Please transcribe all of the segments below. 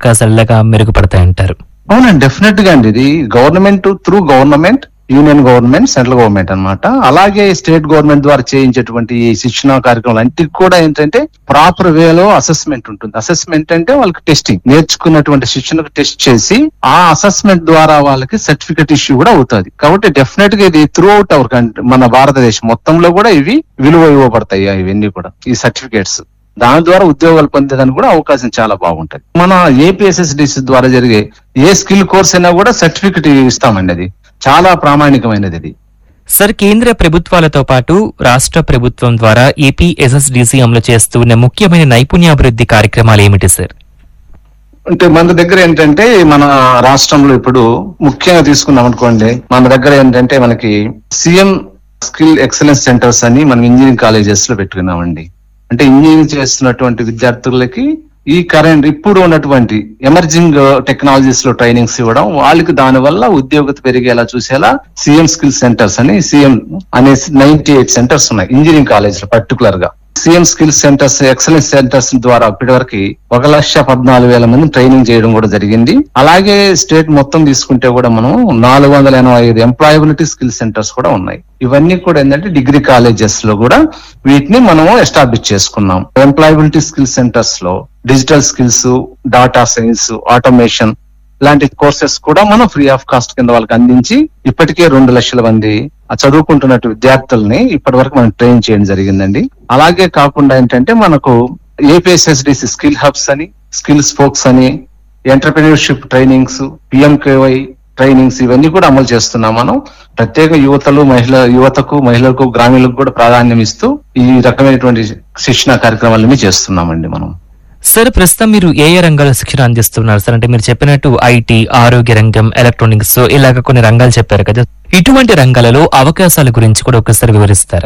అవకాశాలు ఇలాగా మెరుగుపడతాయంటారు అవునండి డెఫినెట్ గా అండి ఇది government through government union government central government అన్నమాట అలాగే స్టేట్ గవర్నమెంట్ ద్వారా చేయించేటువంటి ఈ శిక్షణ కార్యక్రమాలు అన్నిటికి కూడా ఏంటంటే ప్రాపర్ వేలో అసెస్మెంట్ ఉంటుంది అసెస్మెంట్ అంటే వాళ్ళకి టెస్టింగ్ నేర్చుకున్నటువంటి శిక్షణకు టెస్ట్ చేసి ఆ అసెస్మెంట్ ద్వారా వాళ్ళకి సర్టిఫికెట్ ఇష్యూ కూడా అవుతుంది కాబట్టి డెఫినెట్ గా ఇది త్రూ అవుట్ అవర్ కంట్రీ మన భారతదేశం మొత్తంలో కూడా ఇవి విలువ ఇవ్వబడతాయి ఇవన్నీ కూడా ఈ సర్టిఫికేట్స్ దాని ద్వారా ఉద్యోగాలు పొందేదానికి కూడా అవకాశం చాలా బాగుంటది మన ఏపీఎస్ఎస్డిసి ద్వారా జరిగే ఏ స్కిల్ కోర్స్ అయినా కూడా సర్టిఫికెట్ ఇస్తామండి అది చాలా ప్రామాణికమైనది ఇది సార్ కేంద్ర ప్రభుత్వాలతో పాటు రాష్ట్ర ప్రభుత్వం ద్వారా ఏపీ ఎస్ఎస్డిసి అమలు చేస్తున్న ముఖ్యమైన నైపుణ్యాభివృద్ధి కార్యక్రమాలు ఏమిటి సార్ అంటే మన దగ్గర ఏంటంటే మన రాష్ట్రంలో ఇప్పుడు ముఖ్యంగా తీసుకున్నాం అనుకోండి మన దగ్గర ఏంటంటే మనకి సీఎం స్కిల్ ఎక్సలెన్స్ సెంటర్స్ అని మనం ఇంజనీరింగ్ కాలేజెస్ లో పెట్టుకున్నామండి అంటే ఇంజనీరింగ్ చేస్తున్నటువంటి విద్యార్థులకి ఈ కరెంట్ ఇప్పుడు ఉన్నటువంటి ఎమర్జింగ్ టెక్నాలజీస్ లో ట్రైనింగ్స్ ఇవ్వడం వాళ్ళకి దాని వల్ల ఉద్యోగత పెరిగేలా చూసేలా సీఎం స్కిల్ సెంటర్స్ అని సీఎం అనేసి నైన్టీ ఎయిట్ సెంటర్స్ ఉన్నాయి ఇంజనీరింగ్ కాలేజ్ లో పర్టికులర్ గా CM skill centres excellence centres ద్వారా ఇప్పటి వరకు ఒక లక్ష పద్నాలుగు వేల మంది ట్రైనింగ్ చేయడం కూడా జరిగింది అలాగే స్టేట్ మొత్తం తీసుకుంటే కూడా మనం నాలుగు వందల ఎనభై ఐదు ఎంప్లాయబిలిటీ స్కిల్ సెంటర్స్ కూడా ఉన్నాయి ఇవన్నీ కూడా ఏంటంటే డిగ్రీ కాలేజెస్ లో కూడా వీటిని మనము ఎస్టాబ్లిష్ చేసుకున్నాం ఎంప్లాయబిలిటీ స్కిల్ సెంటర్స్ లో digital skills data science automation ఇలాంటి కోర్సెస్ కూడా మనం ఫ్రీ ఆఫ్ కాస్ట్ కింద వాళ్ళకి అందించి ఇప్పటికే రెండు లక్షల మంది ఆ చదువుకుంటున్నట్టు విద్యార్థుల్ని ఇప్పటి వరకు మనం ట్రైన్ చేయడం జరిగిందండి అలాగే కాకుండా ఏంటంటే మనకు ఏపీఎస్ఎస్డిసి స్కిల్ హబ్స్ అని స్కిల్ స్పోక్స్ అని ఎంటర్ప్రినర్షిప్ ట్రైనింగ్స్ పిఎంకేవై ట్రైనింగ్స్ ఇవన్నీ కూడా అమలు చేస్తున్నాం మనం ప్రత్యేక యువతలు మహిళ యువతకు మహిళలకు గ్రామీణులకు కూడా ప్రాధాన్యం ఇస్తూ ఈ రకమైనటువంటి శిక్షణ కార్యక్రమాలని చేస్తున్నామండి మనం సార్ ప్రస్తుతం మీరు ఏ ఏ రంగాల్లో శిక్షణ అందిస్తున్నారు సార్ అంటే మీరు చెప్పినట్టు ఐటీ ఆరోగ్య రంగం ఎలక్ట్రానిక్స్ ఇలాగ కొన్ని రంగాలు చెప్పారు కదా ఇటువంటి రంగాలలో అవకాశాల గురించి కూడా ఒకసారి వివరిస్తారా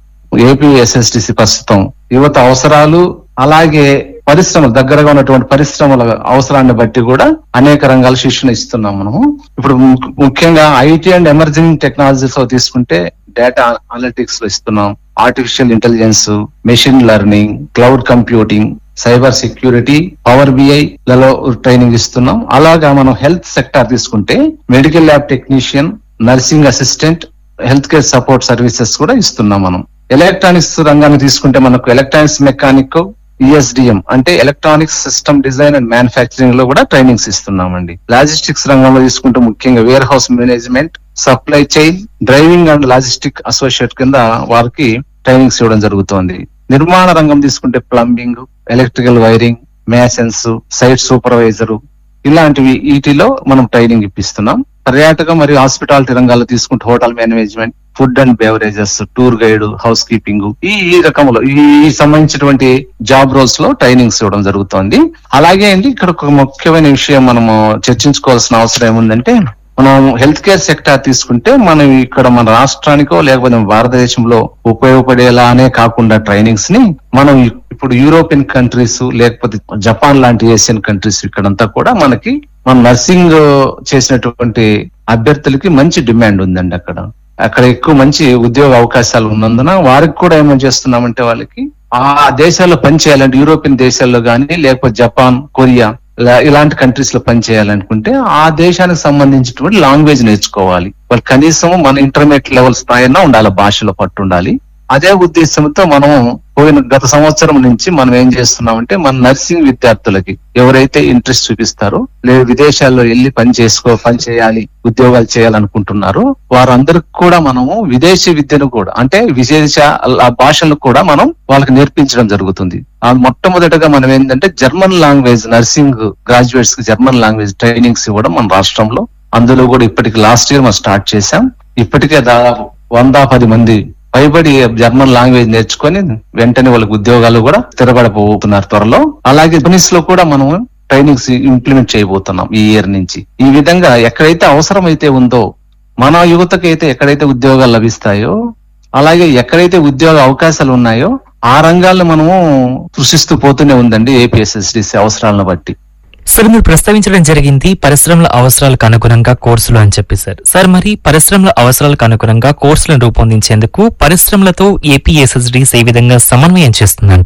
ఏపీ ఎస్ఎస్టిసి ప్రస్తుతం యువత అవసరాలు అలాగే పరిశ్రమలు దగ్గరగా ఉన్నటువంటి పరిశ్రమల అవసరాన్ని బట్టి కూడా అనేక రంగాల శిక్షణ ఇస్తున్నాం మనము ఇప్పుడు ము- ముఖ్యంగా ఐటీ అండ్ ఎమర్జింగ్ టెక్నాలజీస్ లో తీసుకుంటే డేటా అనలిటిక్స్ లో ఇస్తున్నాం artificial intelligence machine learning cloud computing cyber security power BI లలో ట్రైనింగ్ ఇస్తున్నాం అలాగా మనం హెల్త్ సెక్టార్ తీసుకుంటే medical lab technician nursing assistant health care support services కూడా ఇస్తున్నాం మనం ఎలక్ట్రానిక్స్ రంగాన్ని తీసుకుంటే మనకు ఎలక్ట్రానిక్స్ మెకానిక్ ఈఎస్డిఎం అంటే electronics system design and manufacturing లో కూడా ట్రైనింగ్స్ ఇస్తున్నామండి లాజిస్టిక్స్ రంగంలో తీసుకుంటే ముఖ్యంగా warehouse management supply chain driving and logistic associate కింద వారికి ట్రైనింగ్స్ ఇవ్వడం జరుగుతోంది నిర్మాణ రంగం తీసుకుంటే plumbing electrical wiring masons site supervisor ఇలాంటివి వీటిలో మనం ట్రైనింగ్ ఇప్పిస్తున్నాం పర్యాటక మరియు హాస్పిటాలిటీ రంగాల్లో తీసుకుంటే hotel management food and beverages tour guide housekeeping ఈ ఈ రకంలో ఈ ఈ సంబంధించినటువంటి జాబ్ రోల్స్ లో ట్రైనింగ్స్ ఇవ్వడం జరుగుతోంది అలాగే అండి ఇక్కడ ఒక ముఖ్యమైన విషయం మనము చర్చించుకోవాల్సిన అవసరం ఏముందంటే మనం హెల్త్ కేర్ సెక్టార్ తీసుకుంటే మనం ఇక్కడ మన రాష్ట్రానికో లేకపోతే మన భారతదేశంలో ఉపయోగపడేలానే కాకుండా ట్రైనింగ్స్ ని మనం ఇప్పుడు యూరోపియన్ కంట్రీస్ లేకపోతే జపాన్ లాంటి ఏషియన్ కంట్రీస్ ఇక్కడంతా కూడా మనకి మన నర్సింగ్ చేసినటువంటి అభ్యర్థులకి మంచి డిమాండ్ ఉందండి అక్కడ అక్కడ ఎక్కువ మంచి ఉద్యోగ అవకాశాలు ఉన్నందున వారికి కూడా ఏమని చేస్తున్నామంటే వాళ్ళకి ఆ దేశాల్లో పనిచేయాలంటే యూరోపియన్ దేశాల్లో కానీ లేకపోతే జపాన్ కొరియా ఇలా- ఇలాంటి కంట్రీస్ లో పని చేయాలనుకుంటే ఆ దేశానికి సంబంధించినటువంటి లాంగ్వేజ్ నేర్చుకోవాలి వాళ్ళు కనీసం మన ఇంటర్మీడియట్ లెవెల్ స్థాయినా ఉండాలి భాషలో పట్టు ఉండాలి అదే ఉద్దేశంతో మనం పోయిన గత సంవత్సరం నుంచి మనం ఏం చేస్తున్నామంటే మన నర్సింగ్ విద్యార్థులకి ఎవరైతే ఇంట్రెస్ట్ చూపిస్తారో లేదా విదేశాల్లో వెళ్ళి పని చేసుకో పని చేయాలి ఉద్యోగాలు చేయాలనుకుంటున్నారో వారందరికి కూడా మనము విదేశీ విద్యను కూడా అంటే విదేశ ఆ భాషలు కూడా మనం వాళ్ళకి నేర్పించడం జరుగుతుంది ఆ మొట్టమొదటగా మనం ఏంటంటే జర్మన్ లాంగ్వేజ్ నర్సింగ్ గ్రాడ్యుయేట్స్ కి జర్మన్ లాంగ్వేజ్ ట్రైనింగ్స్ ఇవ్వడం మన రాష్ట్రంలో అందులో కూడా ఇప్పటికి లాస్ట్ ఇయర్ మనం స్టార్ట్ చేశాం ఇప్పటికే దాదాపు వంద పది మంది పైబడి జర్మన్ లాంగ్వేజ్ నేర్చుకొని వెంటనే వాళ్ళకి ఉద్యోగాలు కూడా స్థిరపడబోతున్నారు త్వరలో అలాగే జపనీస్ లో కూడా మనం ట్రైనింగ్స్ ఇంప్లిమెంట్ చేయబోతున్నాం ఈ ఇయర్ నుంచి ఈ విధంగా ఎక్కడైతే అవసరం అయితే ఉందో మన యువతకి అయితే ఎక్కడైతే ఉద్యోగాలు లభిస్తాయో అలాగే ఎక్కడైతే ఉద్యోగ అవకాశాలు ఉన్నాయో ఆ రంగాల్లో మనము కృషిస్తూ పోతూనే ఉందండి ఏపీఎస్ఎస్డిసి అవసరాలను బట్టి సార్ మీరు ప్రస్తావించడం జరిగింది పరిశ్రమల అవసరాలకు అనుగుణంగా కోర్సులు అని చెప్పి సార్ సార్ మరి పరిశ్రమల అవసరాలకు అనుగుణంగా కోర్సులను రూపొందించేందుకు పరిశ్రమలతో ఏపీఎస్ఎస్డి ఏ విధంగా సమన్వయం చేస్తుందంటారు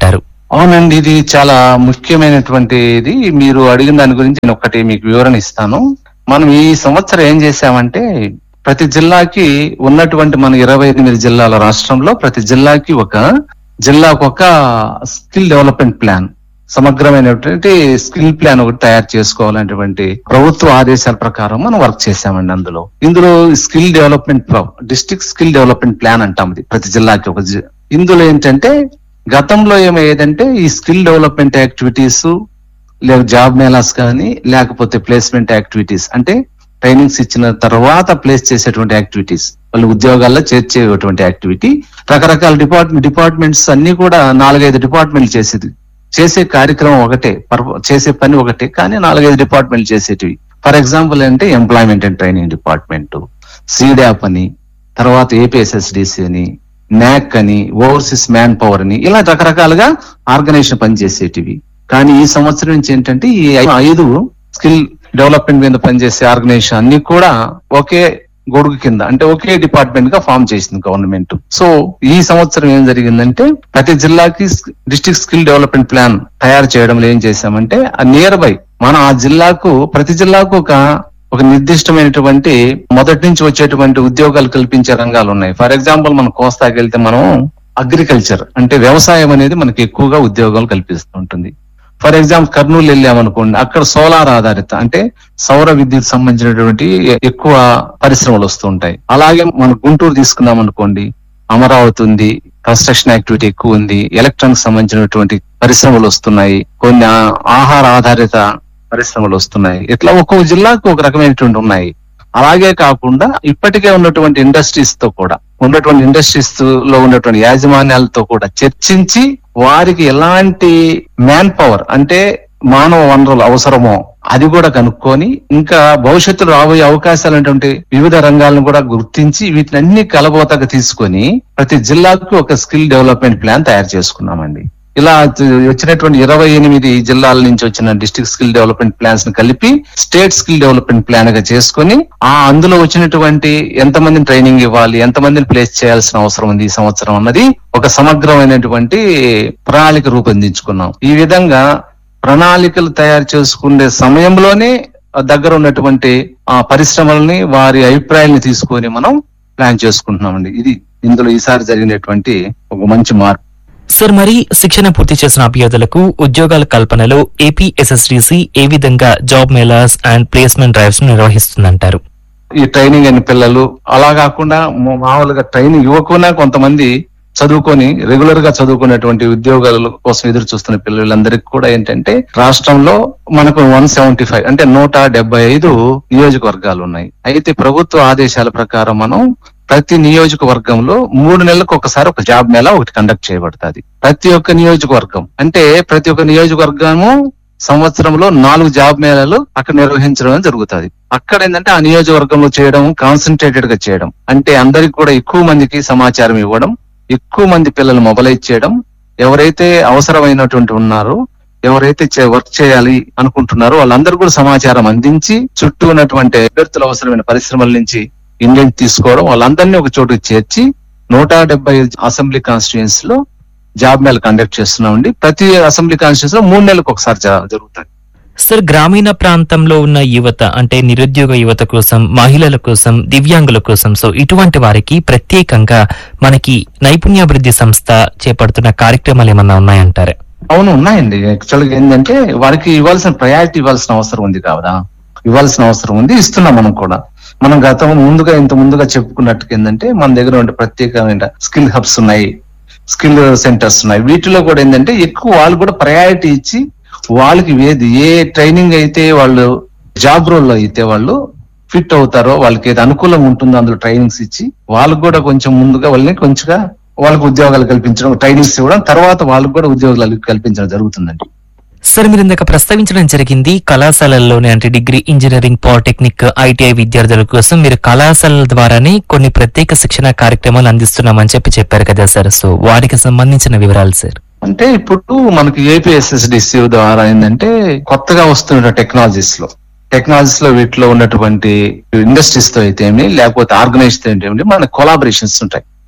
అవునండి ఇది చాలా ముఖ్యమైనటువంటిది మీరు అడిగిన దాని గురించి నేను ఒకటి మీకు వివరణ ఇస్తాను మనం ఈ సంవత్సరం ఏం చేశామంటే ప్రతి జిల్లాకి ఉన్నటువంటి మన ఇరవై ఎనిమిది జిల్లాల రాష్ట్రంలో ప్రతి జిల్లాకి ఒక జిల్లాకు ఒక స్కిల్ డెవలప్మెంట్ ప్లాన్ సమగ్రమైనటువంటి స్కిల్ ప్లాన్ ఒకటి తయారు చేసుకోవాలనేటువంటి ప్రభుత్వ ఆదేశాల ప్రకారం మనం వర్క్ చేశామండి అందులో ఇందులో skill development district skill development plan అంటాం ఇది ప్రతి జిల్లాకి ఒక జి- ఇందులో ఏంటంటే గతంలో ఏమయ్యేదంటే ఈ స్కిల్ డెవలప్మెంట్ యాక్టివిటీస్ లేక జాబ్ మేళాస్ కానీ లేకపోతే ప్లేస్మెంట్ యాక్టివిటీస్ అంటే ట్రైనింగ్స్ ఇచ్చిన తర్వాత ప్లేస్ చేసేటువంటి యాక్టివిటీస్ వాళ్ళు ఉద్యోగాల్లో చేర్చేటువంటి యాక్టివిటీ రకరకాల డిపార్ట్మెంట్ డిపార్ట్మెంట్స్ అన్ని కూడా నాలుగైదు డిపార్ట్మెంట్లు చేసేది చేసే కార్యక్రమం ఒకటే పర్వ- చేసే పని ఒకటే కానీ నాలుగైదు డిపార్ట్మెంట్లు చేసేటివి ఫర్ ఎగ్జాంపుల్ అంటే employment and training department SEEDAP అని తర్వాత ఏపీఎస్ఎస్డిసి అని నాక్ అని ఓవర్సీస్ మ్యాన్ పవర్ అని ఇలా రకరకాలుగా ఆర్గనైజేషన్ పనిచేసేటివి కానీ ఈ సంవత్సరం నుంచి ఏంటంటే ఈ ఐ- ఐదు స్కిల్ డెవలప్మెంట్ మీద పనిచేసే ఆర్గనైజేషన్ అన్ని కూడా ఒకే గొడుగు కింద అంటే ఒకే డిపార్ట్మెంట్ గా ఫామ్ చేసింది గవర్నమెంట్ సో ఈ సంవత్సరం ఏం జరిగిందంటే ప్రతి జిల్లాకి డిస్ట్రిక్ట్ స్కిల్ డెవలప్మెంట్ ప్లాన్ తయారు చేయడంలో ఏం చేశామంటే నియర్ బై మనం ఆ జిల్లాకు ప్రతి జిల్లాకు ఒక ఒక నిర్దిష్టమైనటువంటి మొదటి నుంచి వచ్చేటువంటి ఉద్యోగాలు కల్పించే రంగాలు ఉన్నాయి ఫర్ ఎగ్జాంపుల్ మనం కోస్తాకి వెళ్తే మనం అగ్రికల్చర్ అంటే వ్యవసాయం అనేది మనకి ఎక్కువగా ఉద్యోగాలు కల్పిస్తూ ఉంటుంది ఫర్ ఎగ్జాంపుల్ కర్నూలు వెళ్ళామనుకోండి అక్కడ సోలార్ ఆధారిత అంటే సౌర విద్యుత్ సంబంధించినటువంటి ఎక్కువ పరిశ్రమలు వస్తూ ఉంటాయి అలాగే మన గుంటూరు తీసుకున్నాం అనుకోండి అమరావతి ఉంది కన్స్ట్రక్షన్ యాక్టివిటీ ఎక్కువ ఉంది ఎలక్ట్రానిక్ సంబంధించినటువంటి పరిశ్రమలు వస్తున్నాయి కొన్ని ఆ- ఆహార ఆధారిత పరిశ్రమలు వస్తున్నాయి ఇట్లా ఒక్కొక్క జిల్లాకు ఒక రకమైనటువంటి ఉన్నాయి అలాగే కాకుండా ఇప్పటికే ఉన్నటువంటి ఇండస్ట్రీస్ తో కూడా ఉన్నటువంటి ఇండస్ట్రీస్ లో ఉన్నటువంటి యాజమాన్యాలతో కూడా చర్చించి వారికి ఎలాంటి మ్యాన్ పవర్ అంటే మానవ వనరులు అవసరమో అది కూడా కనుక్కొని ఇంకా భవిష్యత్తులో రాబోయే అవకాశాలైనటువంటి వివిధ రంగాలను కూడా గుర్తించి వీటిని అన్ని కలబోతగా తీసుకొని ప్రతి జిల్లాకు ఒక స్కిల్ డెవలప్మెంట్ ప్లాన్ తయారు చేసుకున్నామండి ఇలా త- వచ్చినటువంటి ఇరవై ఎనిమిది జిల్లాల నుంచి వచ్చిన డిస్ట్రిక్ట్ స్కిల్ డెవలప్మెంట్ ప్లాన్స్ ని కలిపి స్టేట్ స్కిల్ డెవలప్మెంట్ ప్లాన్ గా చేసుకొని ఆ అందులో వచ్చినటువంటి ఎంతమందిని ట్రైనింగ్ ఇవ్వాలి ఎంతమందిని ప్లేస్ చేయాల్సిన అవసరం ఉంది ఈ సంవత్సరం అన్నది ఒక సమగ్రమైనటువంటి ప్రణాళిక రూపొందించుకున్నాం ఈ విధంగా ప్రణాళికలు తయారు చేసుకునే సమయంలోనే ఆ దగ్గర ఉన్నటువంటి ఆ పరిశ్రమల్ని వారి అభిప్రాయాల్ని తీసుకొని మనం ప్లాన్ చేసుకుంటున్నామండి ఇది ఇందులో ఈసారి జరిగినటువంటి ఒక మంచి మార్పు సార్ మరి శిక్షణ పూర్తి చేసిన అభ్యర్థులకు ఉద్యోగాల కల్పనలో ఏపీ ఎస్ఎస్డిసి ఏ విధంగా job melas and placement drives నిర్వహిస్తుందంటారు ఈ ట్రైనింగ్ అని పిల్లలు అలా కాకుండా మా- మామూలుగా ట్రైనింగ్ ఇవ్వకుండా కొంతమంది చదువుకొని రెగ్యులర్ గా చదువుకునేటువంటి ఉద్యోగాల కోసం ఎదురు చూస్తున్న పిల్లలందరికీ కూడా ఏంటంటే రాష్ట్రంలో మనకు వన్ సెవెంటీ ఫైవ్ అంటే నూట డెబ్బై ఐదు నియోజకవర్గాలు ఉన్నాయి అయితే ప్రభుత్వ ఆదేశాల ప్రకారం మనం ప్రతి నియోజకవర్గంలో మూడు నెలలకు ఒకసారి ఒక జాబ్ మేళా ఒకటి కండక్ట్ చేయబడుతుంది ప్రతి ఒక్క నియోజకవర్గం అంటే ప్రతి ఒక్క నియోజకవర్గము సంవత్సరంలో నాలుగు జాబ్ మేళాలు అక్కడ నిర్వహించడం జరుగుతుంది అక్కడ ఏంటంటే ఆ నియోజకవర్గంలో చేయడం కాన్సన్ట్రేటెడ్ గా చేయడం అంటే అందరికి కూడా ఎక్కువ మందికి సమాచారం ఇవ్వడం ఎక్కువ మంది పిల్లలు మొబలైజ్ చేయడం ఎవరైతే అవసరమైనటువంటి ఉన్నారో ఎవరైతే చే- వర్క్ చేయాలి అనుకుంటున్నారో వాళ్ళందరూ కూడా సమాచారం అందించి చుట్టూ ఉన్నటువంటి అభ్యర్థులు అవసరమైన పరిశ్రమల నుంచి ఇండియన్ తీసుకోవడం వాళ్ళందరినీ ఒక చోటుకు చేర్చి నూట డెబ్బై అసెంబ్లీ కాన్స్టిట్యూన్స్ లో జాబ్ మేళ కండక్ట్ చేస్తున్నామండి ప్రతి అసెంబ్లీ కాన్స్టిట్యూన్స్ లో మూడు నెలలకు ఒకసారి జ- జరుగుతుంది సార్ గ్రామీణ ప్రాంతంలో ఉన్న యువత అంటే నిరుద్యోగ యువత కోసం మహిళల కోసం దివ్యాంగుల కోసం సో ఇటువంటి వారికి ప్రత్యేకంగా మనకి నైపుణ్యాభివృద్ధి సంస్థ చేపడుతున్న కార్యక్రమాలు ఏమన్నా ఉన్నాయంటారా అవును ఉన్నాయండి యాక్చువల్ గా ఏంటంటే వారికి ఇవ్వాల్సిన ప్రయారిటీ ఇవ్వాల్సిన అవసరం ఉంది కావదా ఇవ్వాల్సిన అవసరం ఉంది ఇస్తున్నాం మనం కూడా మనం గతం ముందుగా ఇంత ముందుగా చెప్పుకున్నట్టుగా ఏంటంటే మన దగ్గర ఉండే ప్రత్యేకమైన స్కిల్ హబ్స్ ఉన్నాయి స్కిల్ సెంటర్స్ ఉన్నాయి వీటిలో కూడా ఏంటంటే ఎక్కువ వాళ్ళు కూడా ప్రయారిటీ ఇచ్చి వాళ్ళకి ఏది ఏ ట్రైనింగ్ అయితే వాళ్ళు జాబ్ రోల్ లో అయితే వాళ్ళు ఫిట్ అవుతారో వాళ్ళకి ఏది అనుకూలంగా ఉంటుందో అందులో ట్రైనింగ్స్ ఇచ్చి వాళ్ళకు కూడా కొంచెం ముందుగా వాళ్ళని కొంచెంగా వాళ్ళకు ఉద్యోగాలు కల్పించడం ట్రైనింగ్స్ ఇవ్వడం తర్వాత వాళ్ళకు కూడా ఉద్యోగాలు కల్పించడం జరుగుతుందండి సార్ మీరు ఇందాక ప్రస్తావించడం జరిగింది కళాశాలల్లోనే అంటే డిగ్రీ ఇంజనీరింగ్ పాలిటెక్నిక్ ఐటీఐ విద్యార్థుల కోసం మీరు కళాశాలల ద్వారానే కొన్ని ప్రత్యేక శిక్షణ కార్యక్రమాలు అందిస్తున్నామని చెప్పి చెప్పారు కదా సార్ సో వారికి సంబంధించిన వివరాలు సార్ అంటే ఇప్పుడు మనకి ఏపీఎస్ఎస్డిసి ద్వారా ఏంటంటే కొత్తగా వస్తున్న టెక్నాలజీస్ లో టెక్నాలజీస్ లో వీటిలో ఉన్నటువంటి ఇండస్ట్రీస్ తో అయితే ఏమి లేకపోతే ఆర్గనైజ్ తో అయితే ఏమి మన కొలాబరేషన్స్ ఉంటాయి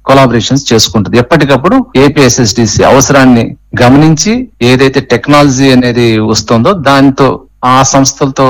కొలాబరేషన్స్ చేసుకుంటుంది ఎప్పటికప్పుడు ఏపీఎస్ఎస్డిసి అవసరాన్ని గమనించి ఏదైతే టెక్నాలజీ అనేది వస్తుందో దాంతో ఆ సంస్థలతో